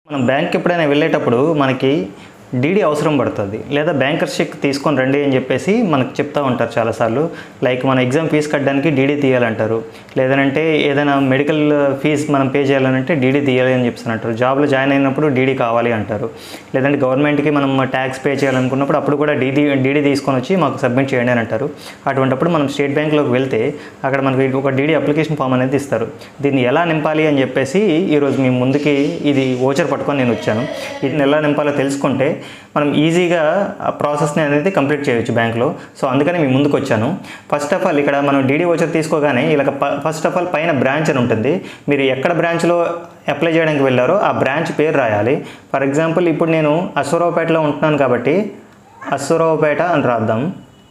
మనం బ్యాంక్ ఎప్పుడైనా వెళ్ళేటప్పుడు మనకి డీడీ అవసరం పడుతుంది లేదా బ్యాంకర్స్ చెక్ తీసుకొని రండి అని చెప్పేసి మనకు చెప్తా ఉంటారు చాలాసార్లు లైక్ మన ఎగ్జామ్ ఫీజు కట్టడానికి డీడీ తీయాలంటారు లేదంటే ఏదైనా మెడికల్ ఫీజు మనం పే చేయాలంటే డీడీ తీయాలి అని చెప్పేసి అంటారు జాబ్లో జాయిన్ అయినప్పుడు డీడీ కావాలి అంటారు లేదంటే గవర్నమెంట్కి మనం ట్యాక్స్ పే చేయాలనుకున్నప్పుడు అప్పుడు కూడా డీడీ డీడీ తీసుకొని వచ్చి మాకు సబ్మిట్ చేయండి అని అంటారు అటువంటిప్పుడు మనం స్టేట్ బ్యాంక్లోకి వెళ్తే అక్కడ మనకి ఒక డీడీ అప్లికేషన్ ఫామ్ అనేది ఇస్తారు దీన్ని ఎలా నింపాలి అని చెప్పేసి ఈరోజు మీ ముందుకి ఇది ఓచర్ పట్టుకొని నేను వచ్చాను వీటిని ఎలా నింపాలో తెలుసుకుంటే మనం ఈజీగా ఆ ప్రాసెస్ని అనేది కంప్లీట్ చేయొచ్చు బ్యాంక్లో సో అందుకని మీ ముందుకు వచ్చాను ఫస్ట్ ఆఫ్ ఆల్ ఇక్కడ మనం డీడీ ఓచర్ తీసుకోగానే ఇలా ఫస్ట్ ఆఫ్ ఆల్ పైన బ్రాంచ్ అని ఉంటుంది మీరు ఎక్కడ బ్రాంచ్లో అప్లై చేయడానికి వెళ్ళారో ఆ బ్రాంచ్ పేరు రాయాలి ఫర్ ఎగ్జాంపుల్ ఇప్పుడు నేను అశ్వరావుపేటలో ఉంటున్నాను కాబట్టి అశ్వరావుపేట అని రాద్దాం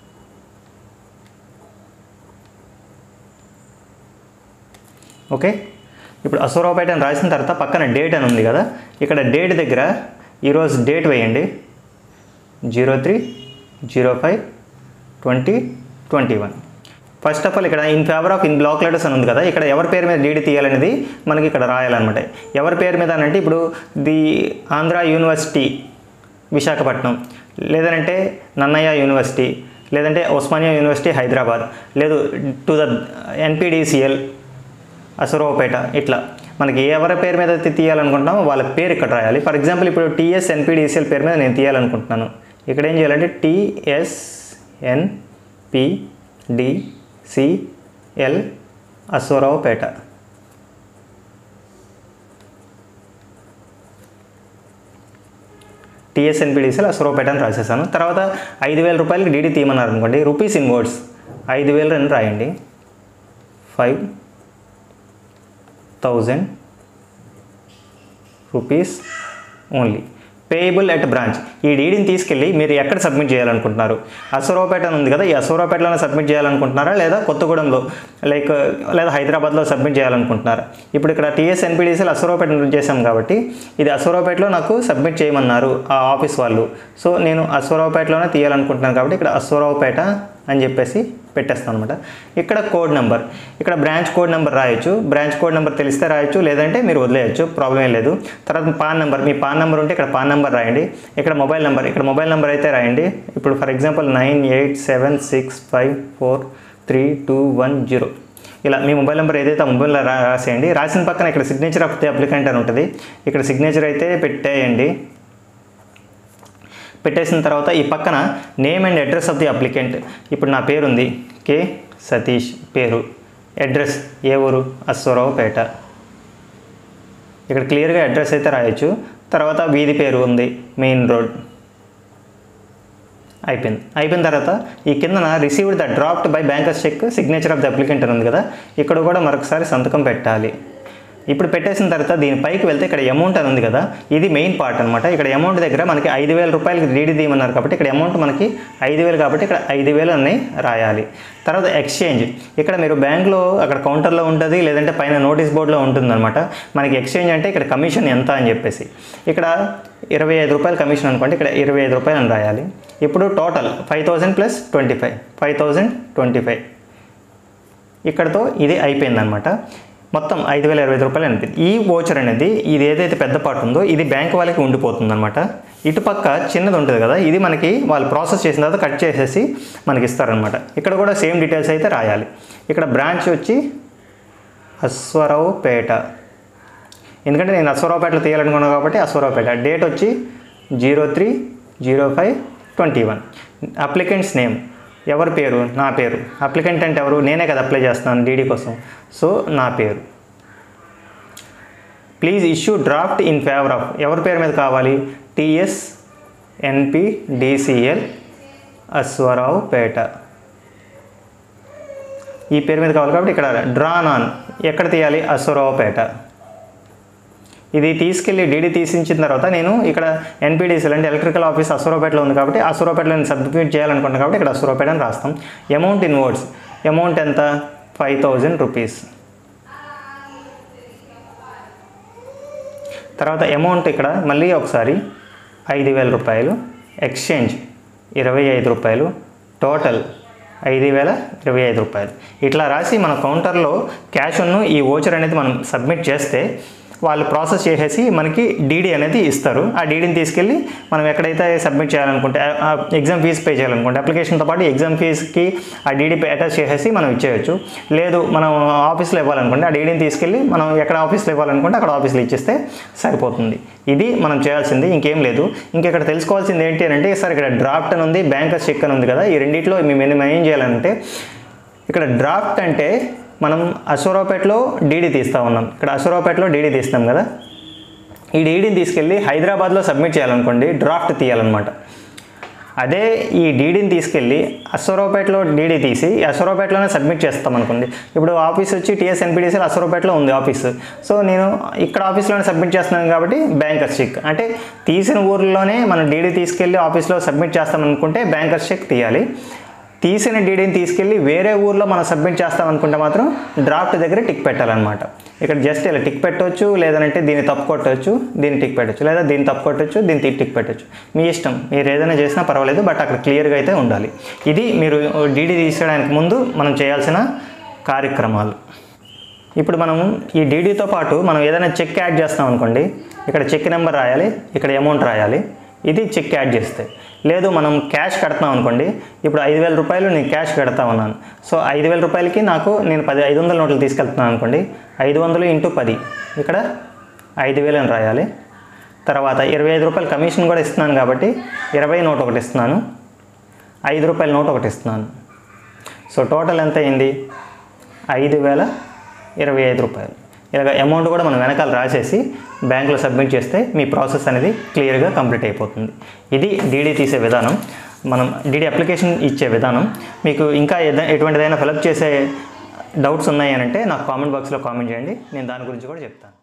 ఓకే ఇప్పుడు అశ్వరావుపేట అని రాసిన తర్వాత పక్కన డేట్ అని ఉంది కదా ఇక్కడ డేట్ దగ్గర ఈరోజు డేట్ వేయండి zero three zero five twenty twenty one first of all ఇక్కడ in favour of in block letters అని ఉంది కదా ఇక్కడ ఎవరి పేరు మీద డీడీ తీయాలనేది మనకి ఇక్కడ రాయాలన్నమాట ఎవరి పేరు మీద అంటే ఇప్పుడు ది ఆంధ్ర యూనివర్సిటీ విశాఖపట్నం లేదంటే నన్నయ్య యూనివర్సిటీ లేదంటే ఉస్మానియా యూనివర్సిటీ హైదరాబాద్ లేదు టు ద ఎన్పిడిసిఎల్ అసురావుపేట ఇట్లా మనకి ఎవరి పేరు మీద అయితే తీయాలనుకుంటున్నామో వాళ్ళ పేరు ఇక్కడ రాయాలి ఫర్ ఎగ్జాంపుల్ ఇప్పుడు టీఎస్ ఎన్పిడిసిఎల్ పేరు మీద నేను తీయాలనుకుంటున్నాను ఇక్కడ ఏం చేయాలంటే టీఎస్ఎన్పిడిసిఎల్ అశ్వరావుపేట టీఎస్ఎన్పిడిసిఎల్ అశ్వరావుపేట అని రాసేసాను తర్వాత ఐదు వేల రూపాయలకి డీడీ తీయమన్నారు అనుకోండి రూపీస్ ఇన్ వర్డ్స్ ఐదు వేలు అని రాయండి five thousand rupees only payable at branch ఈ డీడీని తీసుకెళ్ళి మీరు ఎక్కడ సబ్మిట్ చేయాలనుకుంటున్నారు అసోరావుపేట అని ఉంది కదా ఈ అసోరావుపేటలోనే సబ్మిట్ చేయాలనుకుంటున్నారా లేదా కొత్తగూడెంలో లైక్ లేదా హైదరాబాద్లో సబ్మిట్ చేయాలనుకుంటున్నారా ఇప్పుడు ఇక్కడ టీఎస్ ఎన్పిడిసిఎల్ అసోరావుపేట చేశాం కాబట్టి ఇది అసోరావుపేటలో నాకు సబ్మిట్ చేయమన్నారు ఆ ఆఫీస్ వాళ్ళు సో నేను అశ్వరావుపేటలోనే తీయాలనుకుంటున్నాను కాబట్టి ఇక్కడ అశ్వరావుపేట అని చెప్పేసి పెట్టేస్తాను అనమాట ఇక్కడ కోడ్ నెంబర్ ఇక్కడ బ్రాంచ్ కోడ్ నెంబర్ రాయొచ్చు బ్రాంచ్ కోడ్ నెంబర్ తెలిస్తే రాయొచ్చు లేదంటే మీరు వదిలేయచ్చు ప్రాబ్లం ఏం లేదు తర్వాత పాన్ నెంబర్ మీ పాన్ నెంబర్ ఉంటే ఇక్కడ పాన్ నెంబర్ రాయండి ఇక్కడ మొబైల్ నెంబర్ ఇక్కడ మొబైల్ నెంబర్ అయితే రాయండి ఇప్పుడు for example nine eight seven six five four three two one zero ఇలా మీ మొబైల్ నెంబర్ ఏదైతే ఆ మొబైల్లో రా రాసేయండి రాసిన పక్కన ఇక్కడ సిగ్నేచర్ ఆఫ్ ది అప్లికెంట్ అని ఉంటుంది ఇక్కడ సిగ్నేచర్ అయితే పెట్టేయండి పెట్టేసిన తర్వాత ఈ పక్కన name and address of the applicant ఇప్పుడు నా పేరు ఉంది కే సతీష్ పేరు అడ్రస్ ఏ ఊరు అశ్వరావుపేట ఇక్కడ క్లియర్గా అడ్రస్ అయితే రాయొచ్చు తర్వాత వీధి పేరు ఉంది మెయిన్ రోడ్ అయిపోయింది అయిపోయిన తర్వాత ఈ కిందన received the draft by bankers cheque signature of the applicant అని ఉంది కదా ఇక్కడ కూడా మరొకసారి సంతకం పెట్టాలి ఇప్పుడు పెట్టేసిన తర్వాత దీని పైకి వెళ్తే ఇక్కడ అమౌంట్ అని ఉంది కదా ఇది మెయిన్ పార్ట్ అనమాట ఇక్కడ అమౌంట్ దగ్గర మనకి ఐదు వేల రూపాయలకి డీడీ తీయమన్నారు కాబట్టి ఇక్కడ అమౌంట్ మనకి ఐదు వేలు కాబట్టి ఇక్కడ ఐదు వేలు అని రాయాలి తర్వాత ఎక్స్చేంజ్ ఇక్కడ మీరు బ్యాంక్లో అక్కడ కౌంటర్లో ఉంటుంది లేదంటే పైన నోటీస్ బోర్డులో ఉంటుందన్నమాట మనకి ఎక్స్చేంజ్ అంటే ఇక్కడ కమిషన్ ఎంత అని చెప్పేసి ఇక్కడ ఇరవై ఐదు రూపాయలు కమిషన్ అనుకోండి ఇక్కడ ఇరవై ఐదు రూపాయలు అని రాయాలి ఇప్పుడు total five thousand plus twenty five five thousand twenty five ఇక్కడతో ఇది అయిపోయిందనమాట మొత్తం ఐదు వేల ఇరవై ఐదు రూపాయలు అనిపింది ఈ ఓచర్ అనేది ఇది ఏదైతే పెద్ద పార్ట్ ఉందో ఇది బ్యాంక్ వాళ్ళకి ఉండిపోతుంది అనమాట ఇటుపక్క చిన్నది ఉంటుంది కదా ఇది మనకి వాళ్ళు ప్రాసెస్ చేసిన తర్వాత కట్ చేసేసి మనకి ఇస్తారనమాట ఇక్కడ కూడా సేమ్ డీటెయిల్స్ అయితే రాయాలి ఇక్కడ బ్రాంచ్ వచ్చి అశ్వరావుపేట ఎందుకంటే నేను అశ్వరావుపేటలో తీయాలనుకున్నాను కాబట్టి అశ్వరావుపేట డేట్ వచ్చి zero three zero five twenty one applicant's name ఎవరి పేరు నా పేరు అప్లికెంట్ అంటే ఎవరు నేనే కదా అప్లై చేస్తున్నాను డీడీ కోసం సో నా పేరు please issue draft in favour of ఎవరి పేరు మీద కావాలి టిఎస్ ఎన్పి డిసిఎల్ అశ్వరావుపేట ఈ పేరు మీద కావాలి కాబట్టి ఇక్కడ డ్రాన్ ఆన్ ఎక్కడ తీయాలి అశ్వరావుపేట ఇది తీసుకెళ్ళి డీడీ తీసించిన తర్వాత నేను ఇక్కడ ఎన్పిడిసిఎల్ అంటే ఎలక్ట్రికల్ ఆఫీస్ అసురాపేటలో ఉంది కాబట్టి అసురాపేటలో నేను సబ్మిట్ చేయాలనుకుంటున్నాను కాబట్టి ఇక్కడ అసురాపేట అని రాస్తాం అమౌంట్ ఇన్ వర్డ్స్ అమౌంట్ ఎంత ఫైవ్ థౌజండ్ రూపీస్ తర్వాత అమౌంట్ ఇక్కడ మళ్ళీ ఒకసారి ఐదు వేల రూపాయలు ఎక్స్చేంజ్ ఇరవై ఐదు రూపాయలు టోటల్ ఐదు వేల ఇరవై ఐదు రూపాయలు ఇట్లా రాసి మన కౌంటర్లో క్యాష్ ఉన్న ఈ ఓచర్ అనేది మనం సబ్మిట్ చేస్తే వాళ్ళు ప్రాసెస్ చేసేసి మనకి డీడీ అనేది ఇస్తారు ఆ డీడీని తీసుకెళ్ళి మనం ఎక్కడైతే సబ్మిట్ చేయాలనుకుంటే ఎగ్జామ్ ఫీజు పే చేయాలనుకుంటే అప్లికేషన్తో పాటు ఎగ్జామ్ ఫీజుకి ఆ డీడీ అటాచ్ చేసేసి మనం ఇచ్చేయచ్చు లేదు మనం ఆఫీస్లో ఇవ్వాలనుకుంటే ఆ డీడీని తీసుకెళ్ళి మనం ఎక్కడ ఆఫీస్లో ఇవ్వాలనుకుంటే అక్కడ ఆఫీస్లో ఇచ్చేస్తే సరిపోతుంది ఇది మనం చేయాల్సింది ఇంకేం లేదు ఇంకెక్కడ తెలుసుకోవాల్సింది ఏంటి అని అంటే సార్ ఇక్కడ డ్రాఫ్ట్ అని ఉంది బ్యాంకర్స్ చెక్ అని ఉంది కదా ఈ రెండిట్లో మేము మేము ఏం చేయాలంటే ఇక్కడ డ్రాఫ్ట్ అంటే మనం అశ్వరావుపేటలో డీడీ తీస్తూ ఉన్నాం ఇక్కడ అశ్వరావుపేటలో డీడీ తీస్తాం కదా ఈ డీడీని తీసుకెళ్ళి హైదరాబాద్లో సబ్మిట్ చేయాలనుకోండి డ్రాఫ్ట్ తీయాలన్నమాట అదే ఈ డీడీని తీసుకెళ్ళి అశ్వరావుపేటలో డీడీ తీసి ఈ అశ్వరావుపేటలోనే సబ్మిట్ చేస్తాం అనుకోండి ఇప్పుడు ఆఫీస్ వచ్చి టీఎస్ ఎన్పీడీసీలో అశ్వరావుపేటలో ఉంది ఆఫీస్ సో నేను ఇక్కడ ఆఫీస్లోనే సబ్మిట్ చేస్తున్నాను కాబట్టి బ్యాంకర్స్ చెక్ అంటే తీసిన ఊర్లోనే మనం డీడీ తీసుకెళ్ళి ఆఫీస్లో సబ్మిట్ చేస్తాం అనుకుంటే బ్యాంకర్స్ చెక్ తీయాలి తీసిన డీడీని తీసుకెళ్ళి వేరే ఊర్లో మనం సబ్మిట్ చేస్తాం అనుకుంటే మాత్రం డ్రాఫ్ట్ దగ్గర టిక్ పెట్టాలన్నమాట ఇక్కడ జస్ట్ ఇలా టిక్ పెట్టవచ్చు లేదంటే దీన్ని తప్పు కొట్టవచ్చు దీన్ని టిక్ పెట్టవచ్చు లేదా దీన్ని తప్పు కొట్టవచ్చు దీన్ని టిక్ పెట్టవచ్చు మీ ఇష్టం మీరు ఏదైనా చేసినా పర్వాలేదు బట్ అక్కడ క్లియర్గా అయితే ఉండాలి ఇది మీరు డీడీ తీసేయడానికి ముందు మనం చేయాల్సిన కార్యక్రమాలు ఇప్పుడు మనం ఈ డీడీతో పాటు మనం ఏదైనా చెక్ యాడ్ చేస్తాం అనుకోండి ఇక్కడ చెక్ నెంబర్ రాయాలి ఇక్కడ అమౌంట్ రాయాలి ఇది చెక్ యాడ్ చేస్తే లేదు మనం క్యాష్ కడతాం అనుకోండి ఇప్పుడు ఐదు వేల రూపాయలు నేను క్యాష్ కడతా ఉన్నాను సో ఐదు వేల రూపాయలకి నాకు నేను పది ఐదు వందల నోట్లు తీసుకెళ్తున్నాను అనుకోండి ఐదు వందలు ఇంటూ పది ఇక్కడ ఐదు వేలు అని రాయాలి తర్వాత ఇరవై ఐదు రూపాయలు కమిషన్ కూడా ఇస్తున్నాను కాబట్టి ఇరవై నోట్ ఒకటి ఇస్తున్నాను ఐదు రూపాయల నోట్ ఒకటి ఇస్తున్నాను సో టోటల్ ఎంత అయింది ఐదు వేల ఇరవై ఐదు రూపాయలు ఇలాగ అమౌంట్ కూడా మనం వెనకాల రాసేసి బ్యాంకులో సబ్మిట్ చేస్తే మీ ప్రాసెస్ అనేది క్లియర్గా కంప్లీట్ అయిపోతుంది ఇది డీడీ తీసే విధానం మనం డీడీ అప్లికేషన్ ఇచ్చే విధానం మీకు ఇంకా ఏదైనా ఎటువంటిదైనా ఫిలప్ చేసే డౌట్స్ ఉన్నాయి అని అంటే నాకు కామెంట్ బాక్స్లో కామెంట్ చేయండి నేను దాని గురించి కూడా చెప్తాను